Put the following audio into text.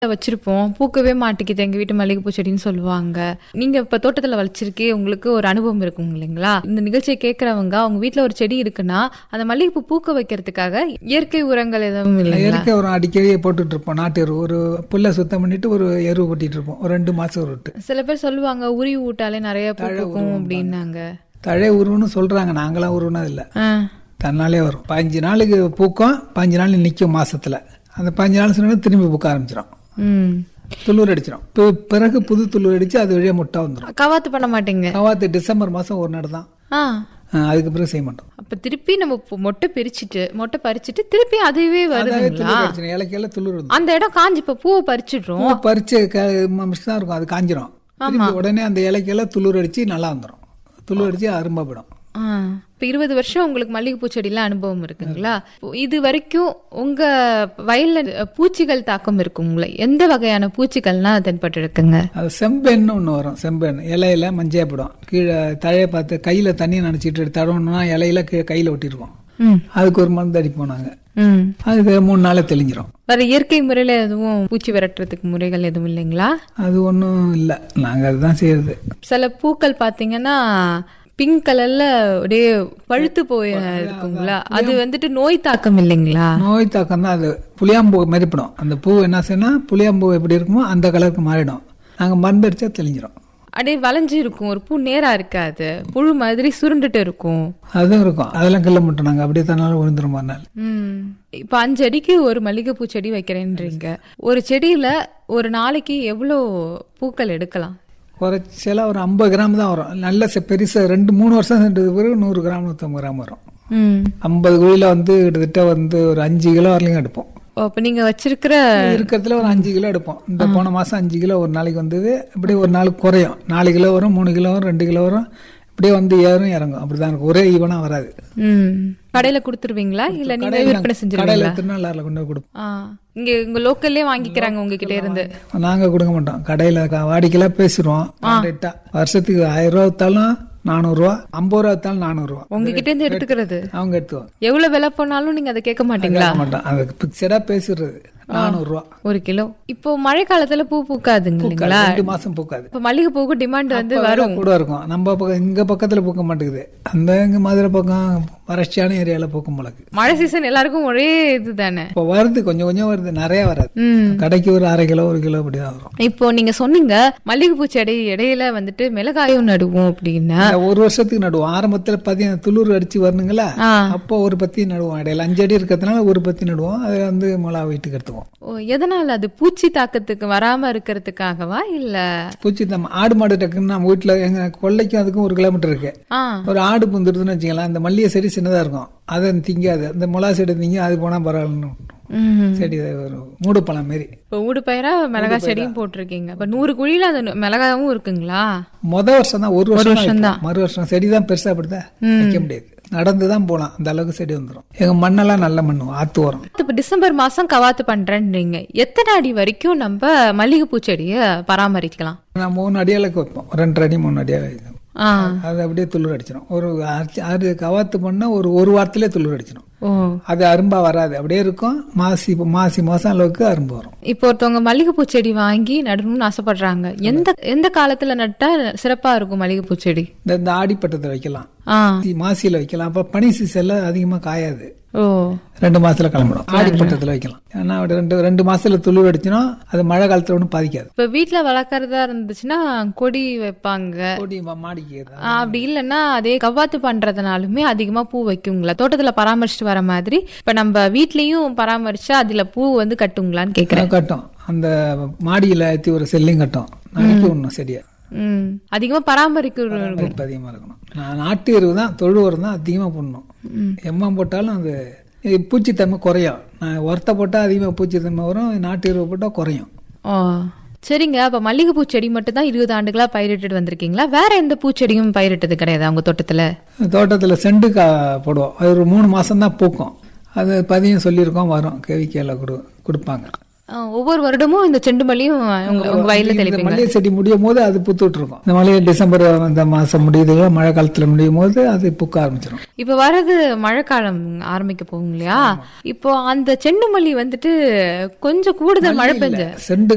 வச்சிருப்போம் பூக்கவே மாட்டேங்குது எங்க வீட்டு மல்லிகைப்பூ செடின்னு சொல்லுவாங்க நீங்க இப்ப தோட்டத்துல வச்சிருக்கே உங்களுக்கு ஒரு அனுபவம் இருக்கும் இல்லைங்களா இந்த நிகழ்ச்சியை கேட்கறவங்க அவங்க வீட்ல ஒரு செடி இருக்குன்னா அந்த மல்லிகைப்பூ பூக்க வைக்கிறதுக்காக இயற்கை உரங்கள் எதுவும் இல்லைங்களா இயற்கை உரம் அடிக்கடி போட்டுட்டு இருப்போம் நாட்டு எரு ஒரு புல்லை சுத்தம் பண்ணிட்டு ஒரு எரு கொட்டிட்டு இருப்போம் ஒரு ரெண்டு மாசம் ஒரு விட்டு சில பேர் சொல்லுவாங்க உரி ஊட்டாலே நிறைய பூக்கும் அப்படின்னாங்க தழை உருவன்னு சொல்றாங்க நாங்களாம் உருவனது இல்லை ஆ. தன்னாலே வரும் பதினஞ்சு நாளுக்கு பூக்கும் பதினஞ்சு நாள் நிற்கும் மாசத்துல அந்த பதினஞ்சு நாள் சொன்னா திரும்பி பூக்க ஆரம்பிச்சிடும் ம் துளிர் அடிச்சிடும் பி- பிறகு புது துளிர் அடிச்சு அது வழியா முட்டை வந்துடும் கவாத்து பண்ண மாட்டீங்க கவாத்து டிசம்பர் மாசம் ஒரு நாள் தான் ஆ அஹ் அதுக்கு பிறகு செய்ய மாட்டோம் அப்ப திருப்பி நம்ம பொ- மொட்டை பிரிச்சுட்டு மொட்டை பறிச்சுட்டு திருப்பி அதுவே அதாவது வருதுங்களா துளிர் அடிச்சிடும் இலைக்கையில துளிர் வந்து அந்த இடம் காஞ்சி இப்ப பூவை பறிச்சிடுறோம் பூ பறிச்சு மிஸ் தான் இருக்கும் அது காஞ்சிரும் திரும்பி உடனே அந்த இலைக்கெல்லாம் துளிர் அடிச்சு நல்லா வந்துடும் துளிர் அடிச்சு அரும்பப்படும் ஆ. இப்ப இருபது வருஷம் உங்களுக்கு மல்லிகைப்பூ செடியில அனுபவம் இருக்குங்களா இது வரைக்கும் உங்க வயல்ல பூச்சிகள் தாக்கம் இருக்குங்களா எந்த வகையான பூச்சிகள்னா தென்பட்டு இருக்குங்க அது செம்பென்னு ஒன்று வரும் செம்பெண் இலையில மஞ்சைப்படும் கீழே தழையை பார்த்து கையில் தண்ணி நினச்சிட்டு தடவணும்னா இலையில கீழே கையில் ஒட்டிருக்கோம் ம் அதுக்கு ஒரு மருந்து அடிப்போம் நாங்கள் ம் அதுக்கு மூணு நாளே தெளிஞ்சிரும் வேற இயற்கை முறையில எதுவும் பூச்சி விரட்டுறதுக்கு முறைகள் எதுவும் இல்லைங்களா அது ஒன்றும் இல்லை நாங்கள் அதுதான் செய்யறது சில பூக்கள் பாத்தீங்கன்னா பிங்க் கலர்ல அப்படியே பழுத்து போய் இருக்குங்களா அது வந்துட்டு நோய் தாக்கம் இல்லைங்களா நோய் தாக்கம் தான் அது புளியாம்பூ மதிப்பிடும் அந்த பூ என்ன செய்யணும் புளியாம்பூ எப்படி இருக்குமோ அந்த கலருக்கு மாறிடும் நாங்கள் மருந்து அடிச்சா தெளிஞ்சிரும் அப்படியே வளைஞ்சு இருக்கும் ஒரு பூ நேரா இருக்காது புழு மாதிரி சுருண்டுட்டு இருக்கும் அதுவும் இருக்கும் அதெல்லாம் கிள்ள மாட்டோம் நாங்கள் அப்படியே தன்னாலும் விழுந்துரும் மறுநாள் ம் இப்ப அஞ்சு அடிக்கு ஒரு மல்லிகைப்பூ செடி வைக்கிறேன்றீங்க ஒரு செடியில ஒரு நாளைக்கு எவ்வளோ பூக்கள் எடுக்கலாம் குறைச்சலாம் ஒரு ஐம்பது கிராம் தான் வரும் நல்ல செ- பெருசா ரெண்டு மூணு வருஷம் சென்றதுக்கு பிறகு நூறு கிராம் நூற்றம்பது கிராம் வரும் ம் ஐம்பது குழியில் வந்து கிட்டத்தட்ட வந்து ஒரு அஞ்சு கிலோ வரலையும் எடுப்போம் ஓ, அப்ப நீங்க வச்சிருக்கிற இருக்கிறதுல ஒரு அஞ்சு கிலோ எடுப்போம் இந்த போன மாசம் அஞ்சு கிலோ ஒரு நாளைக்கு வந்தது இப்படியே ஒரு நாளுக்கு குறையும் நாலு கிலோ வரும் மூணு கிலோ வரும் ரெண்டு கிலோ வரும் இப்படியே வந்து ஏறும் இறங்கும் அப்படிதான் இருக்கும் ஒரே ஈவனா வராது ம் கடையில கொடுத்துருவீங்களா இல்ல நீங்க விற்பனை செஞ்சிருவீங்களா கடையில திருநள்ளாறுல கொண்டு போய் கொடுப்போம் ஆ இங்க உங்க லோக்கல்லே வாங்கிக்கிறாங்க உங்ககிட்ட இருந்து நாங்க கொடுக்க மாட்டோம் கடையில க- வாடிக்கைலாம் பேசிடுவோம் கான்ட்ராக்டா வருஷத்துக்கு ஆயிரம் ரூபா வித்தாலும் நானூறுரூவா ஐம்பது ரூபா வித்தாலும் நானூறுரூவா உங்ககிட்ட இருந்து எடுத்துக்கிறது அவங்க எடுத்துவாங்க எவ்வளவு விலை போனாலும் நீங்க அதை கேட்க மாட்டீங்களா கேட்க மாட்டோம் அதுக்கு பிக்சடா பேசிடுறது நானூறுரூவா ஒரு கிலோ இப்போ மழை காலத்துல பூ பூக்காதுங்க இல்லைங்களா ரெண்டு மாசம் பூக்காது இப்ப மல்லிகை பூக்கு டிமாண்ட் வந்து அப்ப விலை கூட இருக்கும் நம்ம பக்கம் இங்க பக்கத்துல பூக்க மாட்டேங்குது அந்த இங்க மதுரை பக்கம் வறட்சியான ஏரியால பூக்கும் மிளகு மழை சீசன் எல்லாருக்கும் ஒரே இது தானே இப்போ வருது கொஞ்சம் கொஞ்சம் வருது நிறைய வராது ம் கடைக்கு ஒரு அரை கிலோ ஒரு கிலோ அப்படிதான் வரும் இப்போ நீங்க சொன்னீங்க மல்லிகைப்பூ செடி இடையில வந்துட்டு மிளகாயும் நடுவோம் அப்படின்னா இந்த ஒரு வருஷத்துக்கு நடுவோம் ஆரம்பத்துல பாத்தீங்கன்னா துளிர் அடிச்சு வரணுங்களா ஆ. அப்போ ஒரு பத்தி நடுவோம் இடையில அஞ்சு அடி இருக்கிறதுனால ஒரு பத்தி நடுவோம் அதை வந்து மிளகா வீட்டுக்கு எடுத்துவோம் ஓ, எதனால அது பூச்சி தாக்கத்துக்கு வராம இருக்கிறதுக்காகவா இல்ல பூச்சி நம்ம ஆடு மாடு டக்குன்னு நம்ம வீட்டுல எங்க கொல்லைக்கும் அதுக்கும் ஒரு கிலோமீட்டர் இருக்கு ஆ ஒரு ஆடு புந்துடுதுன்னு வச்சுக்கலாம் அந்த மல்லிகை செடி சின்னதா இருக்கும் அதை திங்காது அந்த மிளகா செடி திங்க அது போனா பரவாயில்லன்னு ம் செடி ஒரு மூடுப்பழம் மாரி இப்போ ஊடு பயிரா மிளகா செடியும் போட்டிருக்கீங்க இப்ப நூறு குழியில அந்த நு- மிளகாவும் இருக்குங்களா முத வருஷம் தான் ஒரு வருஷம் தான் மறு வருஷம் செடி தான் பெருசா அப்படிதான் வைக்க முடியாது நடந்து தான் போகலாம் அந்த அளவுக்கு செடி வந்துடும் எங்க மண்ணெல்லாம் நல்ல மண் ஆத்து வரும் இப்ப டிசம்பர் மாசம் கவாத்து பண்றேன்றீங்க எத்தனை அடி வரைக்கும் நம்ம மல்லிகைப்பூ செடியை பராமரிக்கலாம் நான் மூணு அடியாளுக்கு வைப்போம் ரெண்டரை அடி மூணு அடியாக வைக்கும் ஆ அது அப்படியே துளிர் அடிச்சிடும் ஒரு அரைச்சி- ஆறு கவாத்து பண்ணா ஒரு ஒரு வாரத்திலே துளிர் அடிச்சிடும் ஓ அது அரும்பா வராது அப்படியே இருக்கும் மாசி மாசி மாசம் அளவுக்கு அரும்பு வரும் இப்போ ஒருத்தவங்க மல்லிகைப்பூ செடி வாங்கி நடணும்னு ஆசைப்படுறாங்க எந்த எந்த காலத்துல நட்டா சிறப்பா இருக்கும் மல்லிகைப்பூ செடி இந்த இந்த ஆடிப்பட்டத்தை வைக்கலாம் ஆ மாசியில வைக்கலாம் அப்ப பனி சீசன்ல அதிகமா காயாது ஓ ரெண்டு மாசத்துல கிளம்பிடும் ஆடிப்பட்டத்துல வைக்கலாம் ஏன்னா அப்படி ரெண்டு ரெண்டு மாசத்துல துளிர் அடிச்சிடும் அது மழை காலத்துல ஒன்றும் பாதிக்காது இப்ப வீட்ல வளர்க்கறதா இருந்துச்சுன்னா கொடி வைப்பாங்க கொடி மா- மாடிக்கு ஏறுது. ஆ, அப்படி இல்லைன்னா அதே கவ்வாத்து பண்றதுனாலுமே அதிகமா பூ வைக்குங்களா தோட்டத்துல பராமரிச்சுட்டு வர மாதிரி இப்ப நம்ம வீட்லயும் பராமரிச்சா அதுல பூ வந்து கட்டுங்களான்னு கேக்குறேன் கட்டும் அந்த மாடியில ஏற்றி ஒரு செல்லையும் கட்டும் நாளைக்கு ஒன்றும் செடியா ம் அதிகமா பராமரிக்கணும் பராமரிப்பு அதிகமா இருக்கணும் நான் நாட்டு எருவு தான் தொழு உரம் தான் அதிகமா போடணும் எம்மா போட்டாலும் அது இது பூச்சித்தன்மை குறையும் நான் உரத்தை போட்டால் அதிகமாக பூச்சித்தன்மை வரும் நாட்டு எருவு போட்டால் குறையும் ஓ சரிங்க அப்ப மல்லிகைப்பூ செடி மட்டும் தான் இருபது ஆண்டுகளா பயிரிட்டு வந்திருக்கீங்களா வேற எந்த பூச்செடியும் பயிரிட்டது கிடையாது உங்க தோட்டத்துல தோட்டத்தில் செண்டு கா போடுவோம் அது ஒரு மூணு மாசம் தான் பூக்கும் அது பதியம் சொல்லியிருக்கோம் வரும் கேவிக்கையில் கொடு கொடுப்பாங்க ஆ, ஒவ்வொரு வருடமும் இந்த செண்டு மல்லியும் உங்க உங்க வயல்ல இந்த தெளிப்பீங்க மல்லிகை செடி முடியும் போது அது புத்துட்டு இருக்கும் இந்த மல்லிகை டிசம்பர் இந்த மாசம் முடியுது மழை காலத்துல முடியும் போது அது பூக்க ஆரம்பிச்சிடும் இப்ப வரது மழைக்காலம் ஆரம்பிக்க போகும் இல்லையா இப்போ அந்த செண்டு மல்லி வந்துட்டு கொஞ்சம் கூடுதல் மழை பெஞ்ச செண்டு